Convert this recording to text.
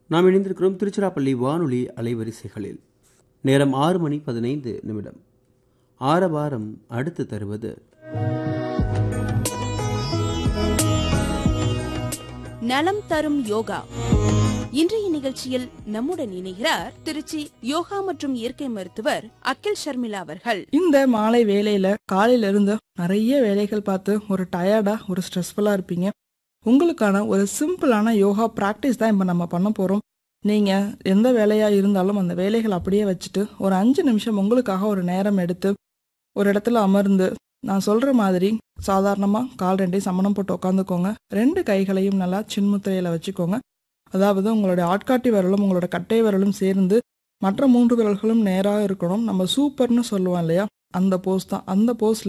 நாம் இணைந்திருக்கிறோம் திருச்சிராப்பள்ளி வானொலி அலைவரிசைகளில் நேரம் ஆறு மணி பதினைந்து நிமிடம் ஆரவாரம் அடுத்து தருவது நலம் தரும் யோகா இன்றைய நிகழ்ச்சியில் நம்முடன் இணைகிறார் திருச்சி யோகா மற்றும் இயற்கை மருத்துவர் அகில் ஷர்மிளா அவர்கள் இந்த மாலை வேலையில காலையில இருந்து நிறைய வேலைகள் பார்த்து ஒரு டயர்டா ஒரு ஸ்ட்ரெஸ்ஃபுல்லா இருப்பீங்க உங்களுக்கான ஒரு சிம்பிளான யோகா ப்ராக்டிஸ் தான் இப்போ நம்ம பண்ண போறோம் நீங்க எந்த வேலையா இருந்தாலும் அந்த வேலைகள் அப்படியே வச்சுட்டு ஒரு அஞ்சு நிமிஷம் உங்களுக்காக ஒரு நேரம் எடுத்து ஒரு இடத்துல அமர்ந்து நான் சொல்ற மாதிரி சாதாரணமா கால் ரெண்டையும் சமணம் போட்டு உட்காந்துக்கோங்க ரெண்டு கைகளையும் நல்லா சின்முத்திரையில வச்சுக்கோங்க அதாவது உங்களுடைய ஆட்காட்டி விரலும் உங்களோட கட்டை விரலும் சேர்ந்து மற்ற மூன்று விரல்களும் நேராக இருக்கணும் நம்ம சூப்பர்னு சொல்லுவோம் இல்லையா அந்த போஸ் தான் அந்த போஸ்ல